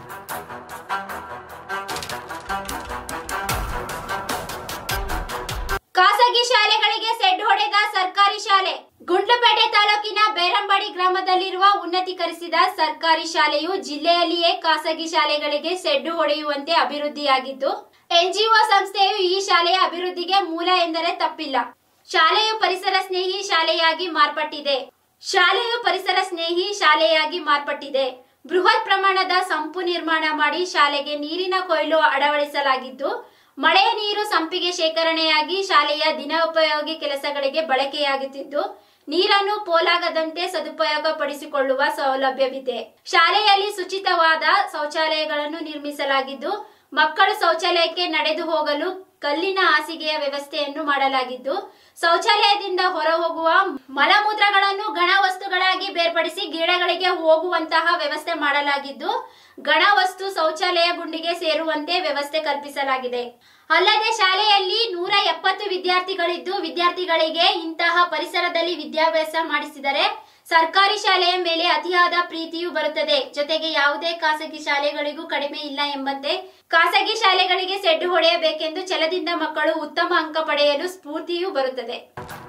ಖಾಸಗಿ ಶಾಲೆಗಳಿಗೆ ಸೆಡ್ ಹೊಡೆದ ಸರ್ಕಾರಿ ಶಾಲೆ ಗುಂಡ್ಲುಪೇಟೆ ತಾಲೂಕಿನ ಬೇರಂಬಾಡಿ ಗ್ರಾಮದಲ್ಲಿರುವ ಉನ್ನತೀಕರಿಸಿದ ಸರ್ಕಾರಿ ಶಾಲೆಯು ಜಿಲ್ಲೆಯಲ್ಲಿಯೇ ಖಾಸಗಿ ಶಾಲೆಗಳಿಗೆ ಸೆಡ್ಡು ಹೊಡೆಯುವಂತೆ ಅಭಿವೃದ್ಧಿಯಾಗಿದ್ದು ಎನ್ಜಿಒ ಸಂಸ್ಥೆಯು ಈ ಶಾಲೆಯ ಅಭಿವೃದ್ಧಿಗೆ ಮೂಲ ಎಂದರೆ ತಪ್ಪಿಲ್ಲ ಶಾಲೆಯು ಪರಿಸರ ಸ್ನೇಹಿ ಶಾಲೆಯಾಗಿ ಮಾರ್ಪಟ್ಟಿದೆ ಶಾಲೆಯು ಪರಿಸರ ಸ್ನೇಹಿ ಶಾಲೆಯಾಗಿ ಮಾರ್ಪಟ್ಟಿದೆ ಬೃಹತ್ ಪ್ರಮಾಣದ ಸಂಪು ನಿರ್ಮಾಣ ಮಾಡಿ ಶಾಲೆಗೆ ನೀರಿನ ಕೊಯ್ಲು ಅಳವಡಿಸಲಾಗಿದ್ದು ಮಳೆಯ ನೀರು ಸಂಪಿಗೆ ಶೇಖರಣೆಯಾಗಿ ಶಾಲೆಯ ದಿನೋಪಯೋಗಿ ಕೆಲಸಗಳಿಗೆ ಬಳಕೆಯಾಗುತ್ತಿದ್ದು ನೀರನ್ನು ಪೋಲಾಗದಂತೆ ಸದುಪಯೋಗ ಪಡಿಸಿಕೊಳ್ಳುವ ಸೌಲಭ್ಯವಿದೆ ಶಾಲೆಯಲ್ಲಿ ಶುಚಿತವಾದ ಶೌಚಾಲಯಗಳನ್ನು ನಿರ್ಮಿಸಲಾಗಿದ್ದು ಮಕ್ಕಳು ಶೌಚಾಲಯಕ್ಕೆ ನಡೆದು ಹೋಗಲು ಕಲ್ಲಿನ ಹಾಸಿಗೆಯ ವ್ಯವಸ್ಥೆಯನ್ನು ಮಾಡಲಾಗಿದ್ದು ಶೌಚಾಲಯದಿಂದ ಹೊರ ಹೋಗುವ ಮಲಮೂತ್ರಗಳನ್ನು ಘನ ವಸ್ತುಗಳಾಗಿ ಬೇರ್ಪಡಿಸಿ ಗಿಡಗಳಿಗೆ ಹೋಗುವಂತಹ ವ್ಯವಸ್ಥೆ ಮಾಡಲಾಗಿದ್ದು ಘನ ವಸ್ತು ಶೌಚಾಲಯ ಗುಂಡಿಗೆ ಸೇರುವಂತೆ ವ್ಯವಸ್ಥೆ ಕಲ್ಪಿಸಲಾಗಿದೆ ಅಲ್ಲದೆ ಶಾಲೆಯಲ್ಲಿ ನೂರ ಎಪ್ಪತ್ತು ವಿದ್ಯಾರ್ಥಿಗಳಿದ್ದು ವಿದ್ಯಾರ್ಥಿಗಳಿಗೆ ಇಂತಹ ಪರಿಸರದಲ್ಲಿ ವಿದ್ಯಾಭ್ಯಾಸ ಮಾಡಿಸಿದರೆ ಸರ್ಕಾರಿ ಶಾಲೆಯ ಮೇಲೆ ಅತಿಯಾದ ಪ್ರೀತಿಯೂ ಬರುತ್ತದೆ ಜೊತೆಗೆ ಯಾವುದೇ ಖಾಸಗಿ ಶಾಲೆಗಳಿಗೂ ಕಡಿಮೆ ಇಲ್ಲ ಎಂಬಂತೆ ಖಾಸಗಿ ಶಾಲೆಗಳಿಗೆ ಸೆಡ್ಡು ಹೊಡೆಯಬೇಕೆಂದು ಛಲದಿಂದ ಮಕ್ಕಳು ಉತ್ತಮ ಅಂಕ ಪಡೆಯಲು ಸ್ಫೂರ್ತಿಯೂ ಬರುತ್ತದೆ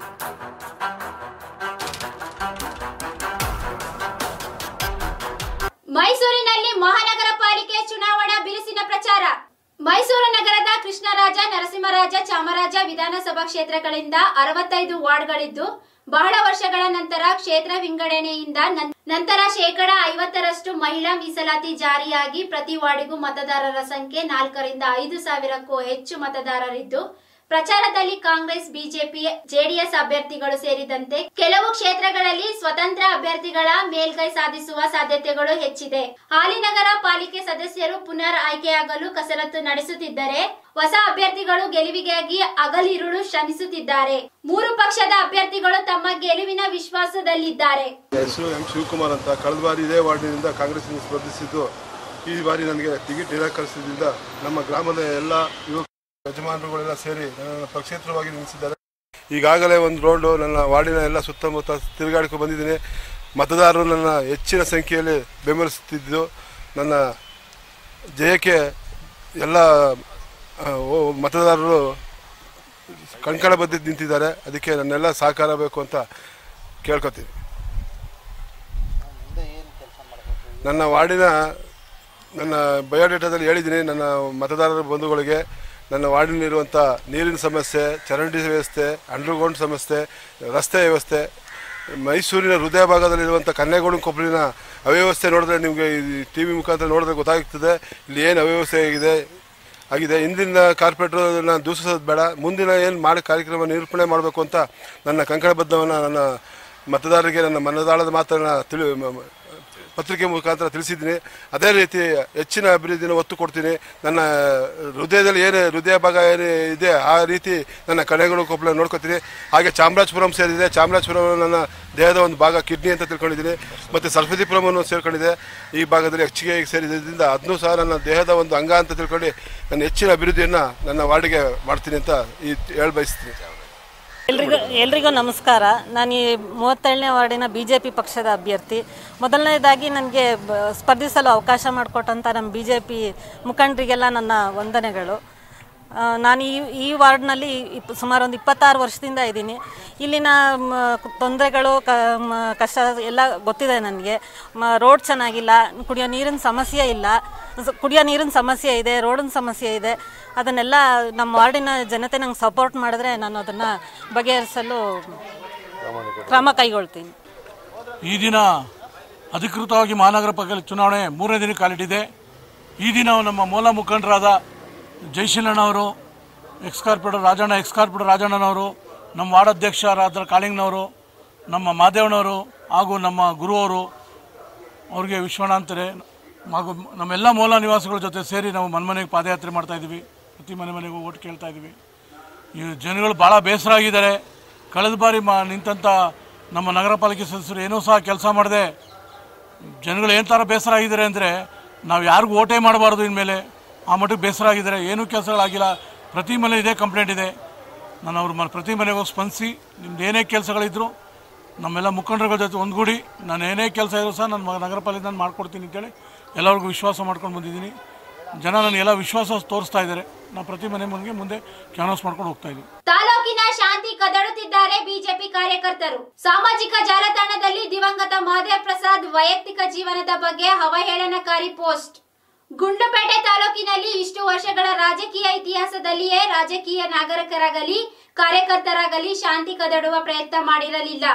ಮೈಸೂರಿನಲ್ಲಿ ಮಹಾನಗರ ಪಾಲಿಕೆ ಚುನಾವಣಾ ಬಿರುಸಿನ ಪ್ರಚಾರ ಮೈಸೂರು ನಗರದ ಕೃಷ್ಣರಾಜ ನರಸಿಂಹರಾಜ ಚಾಮರಾಜ ವಿಧಾನಸಭಾ ಕ್ಷೇತ್ರಗಳಿಂದ ಅರವತ್ತೈದು ವಾರ್ಡ್ಗಳಿದ್ದು ಬಹಳ ವರ್ಷಗಳ ನಂತರ ಕ್ಷೇತ್ರ ವಿಂಗಡಣೆಯಿಂದ ನನ್- ನಂತರ ಶೇಕಡ ಐವತ್ತರಷ್ಟು ಮಹಿಳಾ ಮೀಸಲಾತಿ ಜಾರಿಯಾಗಿ ಪ್ರತಿ ವಾರ್ಡಿಗೂ ಮತದಾರರ ಸಂಖ್ಯೆ ನಾಲ್ಕರಿಂದ ಐದು ಸಾವಿರಕ್ಕೂ ಹೆಚ್ಚು ಮತದಾರರಿದ್ದು ಪ್ರಚಾರದಲ್ಲಿ ಕಾಂಗ್ರೆಸ್ ಬಿಜೆಪಿ ಜೆಡಿಎಸ್ ಅಭ್ಯರ್ಥಿಗಳು ಸೇರಿದಂತೆ ಕೆಲವು ಕ್ಷೇತ್ರಗಳಲ್ಲಿ ಸ್ವತಂತ್ರ ಅಭ್ಯರ್ಥಿಗಳ ಮೇಲ್ಗೈ ಸಾಧಿಸುವ ಸಾಧ್ಯತೆಗಳು ಹೆಚ್ಚಿದೆ ಹಾಲಿನಗರ ಪಾಲಿಕೆ ಸದಸ್ಯರು ಪುನರ್ ಆಯ್ಕೆಯಾಗಲು ಕಸರತ್ತು ನಡೆಸುತ್ತಿದ್ದರೆ ಹೊಸ ಅಭ್ಯರ್ಥಿಗಳು ಗೆಲುವಿಗಾಗಿ ಹಗಲಿರುಳು ಶ್ರಮಿಸುತ್ತಿದ್ದಾರೆ ಮೂರು ಪಕ್ಷದ ಅಭ್ಯರ್ಥಿಗಳು ತಮ್ಮ ಗೆಲುವಿನ ವಿಶ್ವಾಸದಲ್ಲಿದ್ದಾರೆ ಹೆಸರು ಎಂ ಶಿವಕುಮಾರ್ ಅಂತ ಕಳೆದ ಬಾರಿ ಇದೇ ವಾರ್ಡಿನಿಂದ ಕಾಂಗ್ರೆಸ್ನಿಂದ ಸ್ಪರ್ಧಿಸಿದ್ದು ಈ ಬಾರಿ ನನಗೆ ಟಿಕೆಟ್ ನಿರಾಕರಿಸಿದ್ರಿಂದ ನಮ್ಮ ಗ್ರಾಮದ ಎಲ್ಲ ಯುವಕ ಯಜಮಾನರುಗಳೆಲ್ಲ ಸೇರಿ ನನ್ನನ್ನು ಪಕ್ಷೇತರವಾಗಿ ನಿಲ್ಲಿಸಿದ್ದಾರೆ ಈಗಾಗಲೇ ಒಂದು ರೌಂಡು ನನ್ನ ವಾರ್ಡಿನ ಎಲ್ಲ ಸುತ್ತಮುತ್ತ ತಿರುಗಾಡಿಕೊಂಡು ಬಂದಿದ್ದೀನಿ ಮತದಾರರು ನನ್ನ ಹೆಚ್ಚಿನ ಸಂಖ್ಯೆಯಲ್ಲಿ ಬೆಂಬಲಿಸುತ್ತಿದ್ದು ನನ್ನ ಜಯಕ್ಕೆ ಎಲ್ಲ ಆ, ಓ- ಮತದಾರರು ಕಣ್ಕಳ ಬದ್ದಿದ್ದು ನಿಂತಿದ್ದಾರೆ ಅದಕ್ಕೆ ನನ್ನೆಲ್ಲ ಸಹಕಾರ ಬೇಕು ಅಂತ ಕೇಳ್ಕೊತೀನಿ ನನ್ನ ವಾರ್ಡಿನ ನನ್ನ ಬಯೋಡೇಟಾದಲ್ಲಿ ಹೇಳಿದ್ದೀನಿ ನನ್ನ ಮತದಾರರ ಬಂಧುಗಳಿಗೆ ನನ್ನ ವಾರ್ಡಿನಲ್ಲಿರುವಂಥ ನೀರಿನ ಸಮಸ್ಯೆ ಚರಂಡಿ ವ್ಯವಸ್ಥೆ ಅಂಡರ್ಗ್ರೌಂಡ್ ಸಮಸ್ಯೆ ರಸ್ತೆ ವ್ಯವಸ್ಥೆ ಮೈಸೂರಿನ ಹೃದಯ ಭಾಗದಲ್ಲಿರುವಂಥ ಕನ್ನೇಗೌಡ ಕೊಪ್ಪಲಿನ ಅವ್ಯವಸ್ಥೆ ನೋಡಿದ್ರೆ ನಿಮಗೆ ಟಿ ವಿ ಮುಖಾಂತರ ನೋಡಿದ್ರೆ ಗೊತ್ತಾಗ್ತದೆ ಇಲ್ಲಿ ಏನು ಅವ್ಯವಸ್ಥೆ ಆಗಿದೆ ಆಗಿದೆ ಹಿಂದಿನ ಕಾರ್ಪೊರೇಟರ್ನ ದೂಷಿಸೋದು ಬೇಡ ಮುಂದಿನ ಏನು ಮಾಡಿ ಕಾರ್ಯಕ್ರಮ ನಿರೂಪಣೆ ಮಾಡಬೇಕು ಅಂತ ನನ್ನ ಕಂಕಣಬದ್ಧವನ್ನು ನನ್ನ ಮತದಾರರಿಗೆ ನನ್ನ ಮನದಾಳದ ಮಾತನ್ನು ತಿಳಿ ಮ- ಮ- ಪತ್ರಿಕೆ ಮುಖಾಂತರ ತಿಳಿಸಿದ್ದೀನಿ ಅದೇ ರೀತಿ ಹೆಚ್ಚಿನ ಅಭಿವೃದ್ಧಿನ ಒತ್ತು ಕೊಡ್ತೀನಿ ನನ್ನ ಹೃದಯದಲ್ಲಿ ಏನು ಹೃದಯ ಭಾಗ ಏನು ಇದೆ ಆ ರೀತಿ ನನ್ನ ಕಡೆಗಳು ಕೊಪ್ಪಳ ನೋಡ್ಕೊತೀನಿ ಹಾಗೆ ಚಾಮರಾಜಪುರಂ ಸೇರಿದೆ ಚಾಮರಾಜಪುರಂ ನನ್ನ ದೇಹದ ಒಂದು ಭಾಗ ಕಿಡ್ನಿ ಅಂತ ತಿಳ್ಕೊಂಡಿದ್ದೀನಿ ಮತ್ತು ಸರಸ್ವತಿಪುರಮನ್ನು ಸೇರ್ಕೊಂಡಿದೆ ಈ ಭಾಗದಲ್ಲಿ ಹೆಚ್ಚಿಗೆ ಸೇರಿದ್ದರಿಂದ ಅದನ್ನೂ ಸಹ ನನ್ನ ದೇಹದ ಒಂದು ಅಂಗ ಅಂತ ತಿಳ್ಕೊಂಡು ನನ್ನ ಹೆಚ್ಚಿನ ಅಭಿವೃದ್ಧಿಯನ್ನು ನನ್ನ ವಾರ್ಡಿಗೆ ಮಾಡ್ತೀನಿ ಅಂತ ಈ ಹೇಳಿ ಬಯಸ್ತೀನಿ ಎಲ್ರಿಗೂ ಎಲ್ರಿಗೂ ನಮಸ್ಕಾರ ನಾನು ಈ ಮೂವತ್ತೇಳನೇ ವಾರ್ಡಿನ ಬಿ ಜೆ ಪಿ ಪಕ್ಷದ ಅಭ್ಯರ್ಥಿ ಮೊದಲನೇದಾಗಿ ನನಗೆ ಬ- ಸ್ಪರ್ಧಿಸಲು ಅವಕಾಶ ಮಾಡಿಕೊಟ್ಟಂಥ ನಮ್ಮ ಬಿ ಜೆ ಪಿ ಮುಖಂಡರಿಗೆಲ್ಲ ನನ್ನ ವಂದನೆಗಳು ಆ, ನಾನು ಈ ಈ ವಾರ್ಡ್ನಲ್ಲಿ ಇಪ್ ಸುಮಾರು ಒಂದು ಇಪ್ಪತ್ತಾರು ವರ್ಷದಿಂದ ಇದ್ದೀನಿ ಇಲ್ಲಿನ ತೊಂದರೆಗಳು ಕ ಮ, ಕಷ್ಟ ಎಲ್ಲ ಗೊತ್ತಿದೆ ನನಗೆ ರೋಡ್ ಚೆನ್ನಾಗಿಲ್ಲ ಕುಡಿಯೋ ನೀರಿನ ಸಮಸ್ಯೆ ಇಲ್ಲ ಸ- ಕುಡಿಯೋ ನೀರಿನ ಸಮಸ್ಯೆ ಇದೆ ರೋಡಿನ ಸಮಸ್ಯೆ ಇದೆ ಅದನ್ನೆಲ್ಲ ನಮ್ಮ ವಾರ್ಡಿನ ಜನತೆ ನಂಗೆ ಸಪೋರ್ಟ್ ಮಾಡಿದ್ರೆ ನಾನು ಅದನ್ನು ಬಗೆಹರಿಸಲು ಕ್ರಮ ಕೈಗೊಳ್ತೀನಿ ಈ ದಿನ ಅಧಿಕೃತವಾಗಿ ಮಹಾನಗರ ಪಾಲಿಕೆ ಚುನಾವಣೆ ಮೂರನೇ ದಿನ ಕಾಲಿಟ್ಟಿದೆ ಈ ದಿನ ನಮ್ಮ ಮೂಲ ಮುಖಂಡರಾದ ಜಯಶೀಲಣ್ಣವರು ex corporator Rajanna ex corporator ರಾಜಣ್ಣನವರು ನಮ್ಮ ವಾರ್ಡ್ ಅಧ್ಯಕ್ಷರಾದ ಕಾಳಿಂಗ್ನವರು ನಮ್ಮ ಮಾದೇವನವರು ಹಾಗೂ ನಮ್ಮ ಗುರುವರು ಅವ್ರಿಗೆ ವಿಶ್ವಣ ಅಂತಾರೆ ಹಾಗೂ ನಮ್ಮೆಲ್ಲ ಮೂಲ ನಿವಾಸಿಗಳ ಜೊತೆ ಸೇರಿ ನಾವು ಮನೆ ಮನೆಗೆ ಪಾದಯಾತ್ರೆ ಮಾಡ್ತಾ ಇದ್ದೀವಿ ಪ್ರತಿ ಮನೆ ಮನೆಗೂ ಓಟ್ ಕೇಳ್ತಾ ಇದ್ದೀವಿ ಈ ಜನಗಳು ಭಾಳ ಬೇಸರ ಆಗಿದ್ದಾರೆ ಕಳೆದ ಬಾರಿ ಮಾ ನಿಂತಂಥ ನಮ್ಮ ನಗರ ಪಾಲಿಕೆ ಸದಸ್ಯರು ಏನೂ ಸಹ ಕೆಲಸ ಮಾಡದೆ ಜನಗಳು ಏನು ಥರ ಬೇಸರ ಆಗಿದ್ದಾರೆ ಅಂದರೆ ನಾವು ಯಾರಿಗೂ ಓಟೇ ಮಾಡಬಾರ್ದು ಇನ್ಮೇಲೆ ಆ ಮಟ್ಟಿಗೆ ಬೇಸರ ಆಗಿದ್ದಾರೆ ಏನೂ ಕೆಲಸಗಳಾಗಿಲ್ಲ ಪ್ರತಿ ಮನೆ ಇದೇ ಕಂಪ್ಲೇಂಟ್ ಇದೆ ನಾನು ಅವ್ರ ಮ ಪ್ರತಿ ಮನೆಗೆ ಹೋಗಿ ಸ್ಪಂದಿಸಿ ನಿಮ್ದು ಏನೇ ಕೆಲಸಗಳಿದ್ರು ನಮ್ಮೆಲ್ಲ ಮುಖಂಡರುಗಳ ಜೊತೆ ಒಂದುಗೂಡಿ ನಾನು ಏನೇ ಕೆಲಸ ಇದ್ರು ಸಹ ನನ್ನ ನಗರ ಪಾಲಿಕೆ ನಾನು ಮಾಡ್ಕೊಡ್ತೀನಿ ಅಂತೇಳಿ ಎಲ್ಲರಿಗೂ ವಿಶ್ವಾಸ ಮಾಡ್ಕೊಂಡು ಬಂದಿದ್ದೀನಿ ಜನ ನನಗೆಲ್ಲ ವಿಶ್ವಾಸ ತೋರಿಸ್ತಾ ಇದ್ದಾರೆ ನಾನು ಪ್ರತಿ ಮನೆ ಮನೆಗೆ ಮುಂದೆ ಕ್ಯಾನ್ವಾಸ್ ಮಾಡ್ಕೊಂಡು ಹೋಗ್ತಾ ಇದ್ದೀನಿ ತಾಲೂಕಿನ ಶಾಂತಿ ಕದಡುತ್ತಿದ್ದಾರೆ ಬಿಜೆಪಿ ಕಾರ್ಯಕರ್ತರು ಸಾಮಾಜಿಕ ಜಾಲತಾಣದಲ್ಲಿ ದಿವಂಗತ ಮಹದೇವ್ ಪ್ರಸಾದ್ ವೈಯಕ್ತಿಕ ಜೀವನದ ಬಗ್ಗೆ ಅವಹೇಳನಕಾರಿ ಪೋಸ್ಟ್ ಗುಂಡ್ಲುಪೇಟೆ ತಾಲೂಕಿನಲ್ಲಿ ಇಷ್ಟು ವರ್ಷಗಳ ರಾಜಕೀಯ ಇತಿಹಾಸದಲ್ಲಿಯೇ ರಾಜಕೀಯ ನಾಗರಿಕರಾಗಲಿ ಕಾರ್ಯಕರ್ತರಾಗಲಿ ಶಾಂತಿ ಕದಡುವ ಪ್ರಯತ್ನ ಮಾಡಿರಲಿಲ್ಲ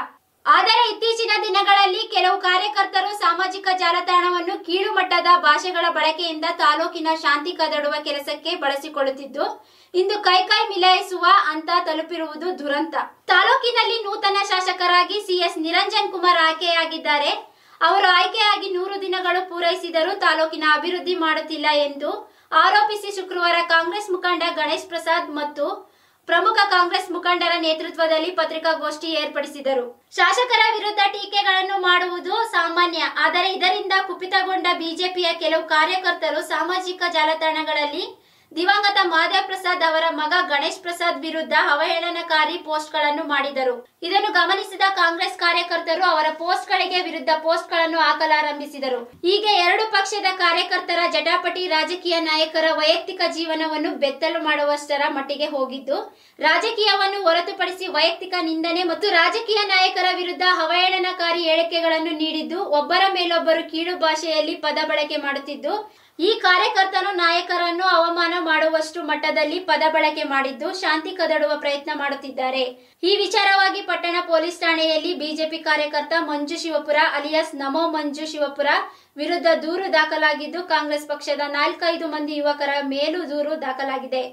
ಆದರೆ ಇತ್ತೀಚಿನ ದಿನಗಳಲ್ಲಿ ಕೆಲವು ಕಾರ್ಯಕರ್ತರು ಸಾಮಾಜಿಕ ಜಾಲತಾಣವನ್ನು ಕೀಳು ಮಟ್ಟದ ಭಾಷೆಗಳ ಬಳಕೆಯಿಂದ ತಾಲೂಕಿನ ಶಾಂತಿ ಕದಡುವ ಕೆಲಸಕ್ಕೆ ಬಳಸಿಕೊಳ್ಳುತ್ತಿದ್ದು ಇಂದು ಕೈಕೈ ಮಿಲಾಯಿಸುವ ಅಂತ ತಲುಪಿರುವುದು ದುರಂತ ತಾಲೂಕಿನಲ್ಲಿ ನೂತನ ಶಾಸಕರಾಗಿ ಸಿಎಸ್ ನಿರಂಜನ್ ಕುಮಾರ್ ಆಯ್ಕೆಯಾಗಿದ್ದಾರೆ ಅವರು ಆಯ್ಕೆಯಾಗಿ ನೂರು ದಿನಗಳು ಪೂರೈಸಿದರೂ ತಾಲೂಕಿನ ಅಭಿವೃದ್ಧಿ ಮಾಡುತ್ತಿಲ್ಲ ಎಂದು ಆರೋಪಿಸಿ ಶುಕ್ರವಾರ ಕಾಂಗ್ರೆಸ್ ಮುಖಂಡ ಗಣೇಶ್ ಪ್ರಸಾದ್ ಮತ್ತು ಪ್ರಮುಖ ಕಾಂಗ್ರೆಸ್ ಮುಖಂಡರ ನೇತೃತ್ವದಲ್ಲಿ ಪತ್ರಿಕಾಗೋಷ್ಠಿ ಏರ್ಪಡಿಸಿದರು ಶಾಸಕರ ವಿರುದ್ಧ ಟೀಕೆಗಳನ್ನು ಮಾಡುವುದು ಸಾಮಾನ್ಯ ಆದರೆ ಇದರಿಂದ ಕುಪಿತಗೊಂಡ ಬಿಜೆಪಿಯ ಕೆಲವು ಕಾರ್ಯಕರ್ತರು ಸಾಮಾಜಿಕ ಜಾಲತಾಣಗಳಲ್ಲಿ ದಿವಂಗತ ಮಾದೇವ್ ಪ್ರಸಾದ್ ಅವರ ಮಗ ಗಣೇಶ್ ಪ್ರಸಾದ್ ವಿರುದ್ಧ ಅವಹೇಳನಕಾರಿ ಪೋಸ್ಟ್ಗಳನ್ನು ಮಾಡಿದರು ಇದನ್ನು ಗಮನಿಸಿದ ಕಾಂಗ್ರೆಸ್ ಕಾರ್ಯಕರ್ತರು ಅವರ ಪೋಸ್ಟ್ಗಳಿಗೆ ವಿರುದ್ಧ ಪೋಸ್ಟ್ಗಳನ್ನು ಹಾಕಲಾರಂಭಿಸಿದರು ಹೀಗೆ ಎರಡು ಪಕ್ಷದ ಕಾರ್ಯಕರ್ತರ ಜಟಾಪಟಿ ರಾಜಕೀಯ ನಾಯಕರ ವೈಯಕ್ತಿಕ ಜೀವನವನ್ನು ಬೆತ್ತಲು ಮಾಡುವಷ್ಟರ ಮಟ್ಟಿಗೆ ಹೋಗಿದ್ದು ರಾಜಕೀಯವನ್ನು ಹೊರತುಪಡಿಸಿ ವೈಯಕ್ತಿಕ ನಿಂದನೆ ಮತ್ತು ರಾಜಕೀಯ ನಾಯಕರ ವಿರುದ್ಧ ಅವಹೇಳನಕಾರಿ ಹೇಳಿಕೆಗಳನ್ನು ನೀಡಿದ್ದು ಒಬ್ಬರ ಮೇಲೊಬ್ಬರು ಕೀಳು ಭಾಷೆಯಲ್ಲಿ ಪದ ಬಳಕೆ ಮಾಡುತ್ತಿದ್ದು ಈ ಕಾರ್ಯಕರ್ತರು ನಾಯಕರನ್ನು ಅವಮಾನ ಮಾಡುವಷ್ಟು ಮಟ್ಟದಲ್ಲಿ ಪದ ಬಳಕೆ ಮಾಡಿದ್ದು ಶಾಂತಿ ಕದಡುವ ಪ್ರಯತ್ನ ಮಾಡುತ್ತಿದ್ದಾರೆ ಈ ವಿಚಾರವಾಗಿ ಪಟ್ಟಣ ಪೊಲೀಸ್ ಠಾಣೆಯಲ್ಲಿ ಬಿಜೆಪಿ ಕಾರ್ಯಕರ್ತ ಮಂಜು ಶಿವಪುರ ಅಲಿಯಾಸ್ ನಮೋ ಮಂಜು ಶಿವಪುರ ವಿರುದ್ಧ ದೂರು ದಾಖಲಾಗಿದ್ದು ಕಾಂಗ್ರೆಸ್ ಪಕ್ಷದ ನಾಲ್ಕೈದು ಮಂದಿ ಯುವಕರ ಮೇಲೂ ದೂರು ದಾಖಲಾಗಿದೆ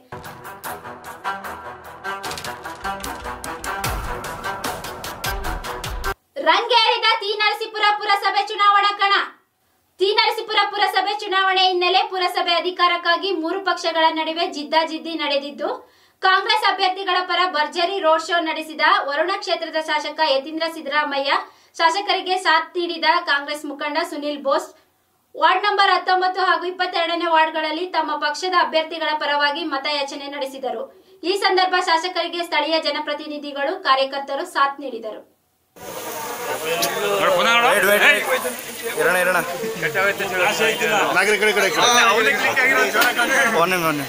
ರಂಗೇರಿದ ತೀನರಸೀಪುರ ಪುರಸಭೆ ಚುನಾವಣಾ ಕಣ ತೀನರಸೀಪುರ ಪುರಸಭೆ ಚುನಾವಣೆ ಹಿನ್ನೆಲೆ ಪುರಸಭೆ ಅಧಿಕಾರಕ್ಕಾಗಿ ಮೂರು ಪಕ್ಷಗಳ ನಡುವೆ ಜಿದ್ದಾಜಿದ್ದಿ ನಡೆದಿದ್ದು ಕಾಂಗ್ರೆಸ್ ಅಭ್ಯರ್ಥಿಗಳ ಪರ ಭರ್ಜರಿ ರೋಡ್ ಶೋ ನಡೆಸಿದ ವರುಣ ಕ್ಷೇತ್ರದ ಶಾಸಕ ಯತೀಂದ್ರ ಸಿದ್ದರಾಮಯ್ಯ ಶಾಸಕರಿಗೆ ಸಾಥ್ ನೀಡಿದ ಕಾಂಗ್ರೆಸ್ ಮುಖಂಡ ಸುನಿಲ್ ಬೋಸ್ ವಾರ್ಡ್ ನಂಬರ್ ಹತ್ತೊಂಬತ್ತು ಹಾಗೂ ಇಪ್ಪತ್ತೆರಡನೇ ವಾರ್ಡ್ಗಳಲ್ಲಿ ತಮ್ಮ ಪಕ್ಷದ ಅಭ್ಯರ್ಥಿಗಳ ಪರವಾಗಿ ಮತಯಾಚನೆ ನಡೆಸಿದರು ಈ ಸಂದರ್ಭ ಶಾಸಕರಿಗೆ ಸ್ಥಳೀಯ ಜನಪ್ರತಿನಿಧಿಗಳು ಕಾರ್ಯಕರ್ತರು ಸಾಥ್ ನೀಡಿದರು ಇರೋಣ ಇರೋಣ ನಾಗರಿಕರ ಕಡೆ ಮೊನ್ನೆ ಮೊನ್ನೆ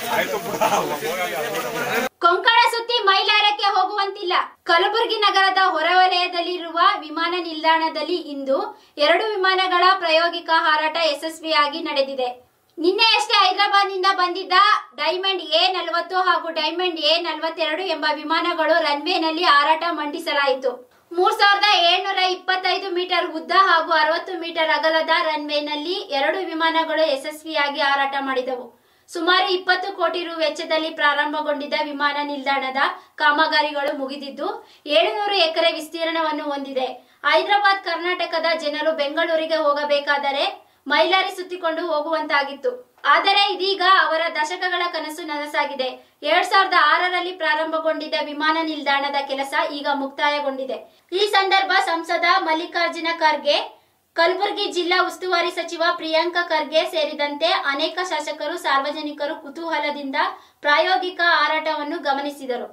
ಕೊಂಕಣ ಸುತ್ತಿ ಮೈಲಾರಕ್ಕೆ ಹೋಗುವಂತಿಲ್ಲ ಕಲಬುರಗಿ ನಗರದ ಹೊರವಲಯದಲ್ಲಿರುವ ವಿಮಾನ ನಿಲ್ದಾಣದಲ್ಲಿ ಇಂದು ಎರಡು ವಿಮಾನಗಳ ಪ್ರಾಯೋಗಿಕ ಹಾರಾಟ ಯಶಸ್ವಿಯಾಗಿ ನಡೆದಿದೆ ನಿನ್ನೆಯಷ್ಟೇ ಹೈದರಾಬಾದ್ನಿಂದ ಬಂದಿದ್ದ ಡೈಮಂಡ್ ಎ ನಲವತ್ತು ಹಾಗೂ ಡೈಮಂಡ್ ಎ ನಲವತ್ತೆರಡು ಎಂಬ ವಿಮಾನಗಳು ರನ್ವೇನಲ್ಲಿ ಹಾರಾಟ ಮಂಡಿಸಲಾಯಿತು ಮೂರ್ ಸಾವಿರದ ಏಳ್ನೂರ ಇಪ್ಪತ್ತೈದು ಮೀಟರ್ ಉದ್ದ ಹಾಗೂ ಅರವತ್ತು ಮೀಟರ್ ಅಗಲದ ರನ್ವೇನಲ್ಲಿ ಎರಡು ವಿಮಾನಗಳು ಯಶಸ್ವಿಯಾಗಿ ಹಾರಾಟ ಮಾಡಿದವು ಸುಮಾರು ಇಪ್ಪತ್ತು ಕೋಟಿ ರು ವೆಚ್ಚದಲ್ಲಿ ಪ್ರಾರಂಭಗೊಂಡಿದ್ದ ವಿಮಾನ ನಿಲ್ದಾಣದ ಕಾಮಗಾರಿಗಳು ಮುಗಿದಿದ್ದು ಏಳುನೂರು ಎಕರೆ ವಿಸ್ತೀರ್ಣವನ್ನು ಹೊಂದಿದೆ ಹೈದರಾಬಾದ್ ಕರ್ನಾಟಕದ ಜನರು ಬೆಂಗಳೂರಿಗೆ ಹೋಗಬೇಕಾದರೆ ಮೈಲಾರಿ ಸುತ್ತಿಕೊಂಡು ಹೋಗುವಂತಾಗಿತ್ತು ಆದರೆ ಇದೀಗ ಅವರ ದಶಕಗಳ ಕನಸು ನನಸಾಗಿದೆ ಎರಡ್ ಸಾವಿರದ ಆರರಲ್ಲಿ ಪ್ರಾರಂಭಗೊಂಡಿದ್ದ ವಿಮಾನ ನಿಲ್ದಾಣದ ಕೆಲಸ ಈಗ ಮುಕ್ತಾಯಗೊಂಡಿದೆ ಈ ಸಂದರ್ಭ ಸಂಸದ ಮಲ್ಲಿಕಾರ್ಜುನ ಖರ್ಗೆ ಕಲಬುರಗಿ ಜಿಲ್ಲಾ ಉಸ್ತುವಾರಿ ಸಚಿವ ಪ್ರಿಯಾಂಕ ಖರ್ಗೆ ಸೇರಿದಂತೆ ಅನೇಕ ಶಾಸಕರು ಸಾರ್ವಜನಿಕರು ಕುತೂಹಲದಿಂದ ಪ್ರಾಯೋಗಿಕ ಹಾರಾಟವನ್ನು ಗಮನಿಸಿದರು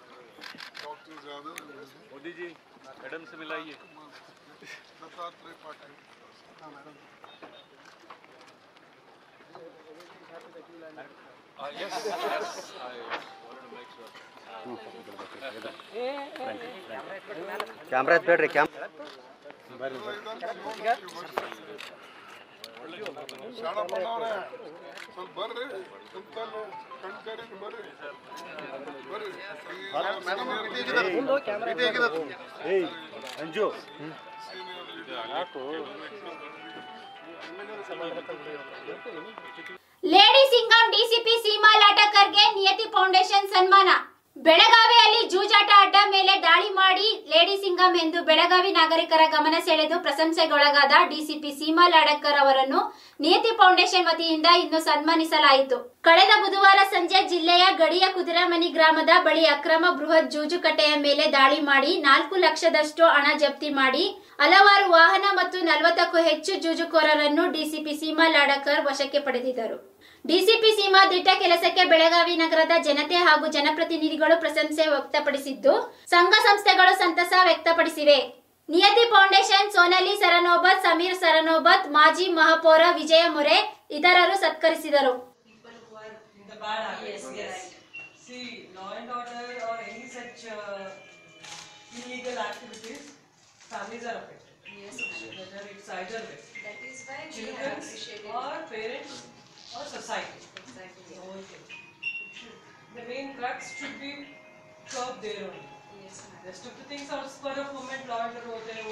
मोदी जी मैडम से मिलाइए ಕ್ಯಾಮ್ರಾ ಬೇಡ್ರಿ ಕ್ಯಾಮ್ ಏಯ್ ಅಂಜು ಲೇಡಿ ಸಿಂಗಂ ಡಿಸಿಪಿ ಸೀಮಾ ಲಾಟಕರ್ಗೆ ನಿಯತಿ ಫೌಂಡೇಶನ್ ಸನ್ಮಾನ ಬೆಳಗಾವಿಯಲ್ಲಿ ಜೂಜಾಟ ಅಡ್ಡ ಮೇಲೆ ದಾಳಿ ಮಾಡಿ ಲೇಡಿ ಸಿಂಗಂ ಎಂದು ಬೆಳಗಾವಿ ನಾಗರಿಕರ ಗಮನ ಸೆಳೆದು ಪ್ರಶಂಸೆಗೊಳಗಾದ ಡಿಸಿಪಿ ಸೀಮಾ ಲಾಡಕರ್ ಅವರನ್ನು ನಿಯತಿ ಫೌಂಡೇಶನ್ ವತಿಯಿಂದ ಇಂದು ಸನ್ಮಾನಿಸಲಾಯಿತು ಕಳೆದ ಬುಧವಾರ ಸಂಜೆ ಜಿಲ್ಲೆಯ ಗಡಿಯ ಕುದಿರಮನಿ ಗ್ರಾಮದ ಬಳಿ ಅಕ್ರಮ ಬೃಹತ್ ಜೂಜುಕಟ್ಟೆಯ ಮೇಲೆ ದಾಳಿ ಮಾಡಿ ನಾಲ್ಕು ಲಕ್ಷದಷ್ಟು ಹಣ ಜಪ್ತಿ ಮಾಡಿ ಹಲವಾರು ವಾಹನ ಮತ್ತು ನಲವತ್ತಕ್ಕೂ ಹೆಚ್ಚು ಜೂಜುಕೋರರನ್ನು ಡಿಸಿಪಿ ಸೀಮಾ ಲಾಡಕರ್ ವಶಕ್ಕೆ ಪಡೆದಿದ್ದರು ಡಿಸಿಪಿ ಸೀಮಾ ದಿಟ್ಟ ಕೆಲಸಕ್ಕೆ ಬೆಳಗಾವಿ ನಗರದ ಜನತೆ ಹಾಗೂ ಜನಪ್ರತಿನಿಧಿಗಳು ಪ್ರಶಂಸೆ ವ್ಯಕ್ತಪಡಿಸಿದ್ದು ಸಂಘ ಸಂಸ್ಥೆಗಳು ಸಂತಸ ವ್ಯಕ್ತಪಡಿಸಿವೆ ನಿಯತಿ ಫೌಂಡೇಶನ್ ಸೋನಾಲಿ ಸರನೋಬತ್ ಸಮೀರ್ ಸರನೋಬತ್ ಮಾಜಿ ಮಹಾಪೌರ ವಿಜಯ ಮೊರೆ ಇತರರು ಸತ್ಕರಿಸಿದರು the bad habits. Yes. See, law and order or any such uh, illegal activities, families are affected. Yes. Whether it's either way. That is why children or parents or society. Exactly. The whole thing. Should, the main crux should be curbed there only. Yes. Rest of the things are spur of moment, law and order होते हैं, वो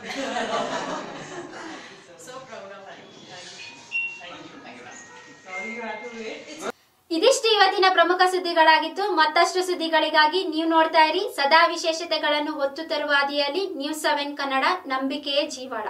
so proud of you. Thank you. Thank you. Thank you. Sorry you had to wait. It's ಇದಿಷ್ಟು ಇವತ್ತಿನ ಪ್ರಮುಖ ಸುದ್ದಿಗಳಾಗಿತ್ತು ಮತ್ತಷ್ಟು ಸುದ್ದಿಗಳಿಗಾಗಿ ನೀವು ನೋಡ್ತಾ ಇರಿ ಸದಾ ವಿಶೇಷತೆಗಳನ್ನು ಹೊತ್ತು ತರುವ ಹಾದಿಯಲ್ಲಿ ನ್ಯೂಸ್ ಸೆವೆನ್ ಕನ್ನಡ ನಂಬಿಕೆಯೇ ಜೀವಾಳ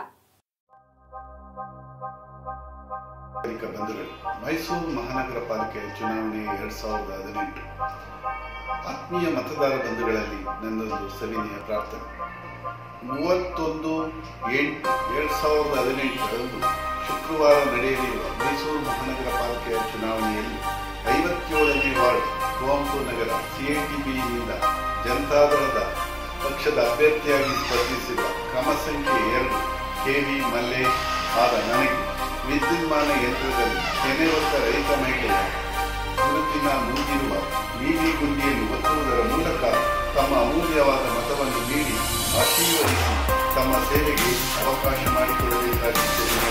ಬಳಿಕ ಬಂದರೆ ಮೈಸೂರು ಮಹಾನಗರ ಪಾಲಿಕೆ ಚುನಾವಣೆ ಎರಡ್ ಸಾವಿರದ ಹದಿನೆಂಟು ಆತ್ಮೀಯ ಮತದಾರ ಬಂಧುಗಳಲ್ಲಿ ನನ್ನೊಂದು ಸವಿನಯ ಪ್ರಾರ್ಥನೆ ಮೂವತ್ತೊಂದು ಎಂಟು ಎರಡ್ ಸಾವಿರದ ಹದಿನೆಂಟರಂದು ಶುಕ್ರವಾರ ನಡೆಯಲಿರುವ ಮೈಸೂರು ಮಹಾನಗರ ಪಾಲಿಕೆಯ ಚುನಾವಣೆಯಲ್ಲಿ ಐವತ್ತೇಳನೇ ವಾರ್ಡ್ ಕುವೆಂಪು ನಗರ ಸಿಐಟಿಬಿಯಿಂದ ಜನತಾದಳದ ಪಕ್ಷದ ಅಭ್ಯರ್ಥಿಯಾಗಿ ಸ್ಪರ್ಧಿಸಿರುವ ಕ್ರಮ ಸಂಖ್ಯೆ ಎರಡು ಕೆವಿ ಮಲ್ಲೇಶ್ ಆದ ನನಗೆ ವಿದ್ಯುನ್ಮಾನ ಯಂತ್ರದಲ್ಲಿ ಕೆನೆ ಹೊತ್ತ ರೈತ ಮಹಿಳೆಯ ಗುರುತಿನ ಮುಂದಿರುವ ನೀಲಿ ಗುಂಡಿಯನ್ನು ಒತ್ತುವುದರ ಮೂಲಕ ತಮ್ಮ ಅಮೂಲ್ಯವಾದ ಮತವನ್ನು ನೀಡಿ ಆಶೀರ್ವದಿಸಿ ತಮ್ಮ ಸೇವೆಗೆ ಅವಕಾಶ ಮಾಡಿಕೊಡಬೇಕಾಗಿತ್ತು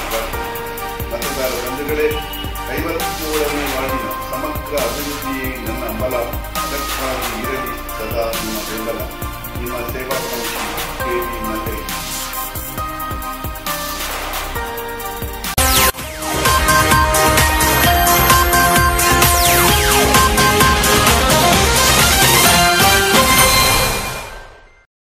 ಮತದಾರ ಬಂಧುಗಳೇ ಐವತ್ತೇಳನೇ ವಾರ್ಡಿನ ಸಮಗ್ರ ಅಭಿವೃದ್ಧಿಯೇ ನನ್ನ ಹಂಬಲ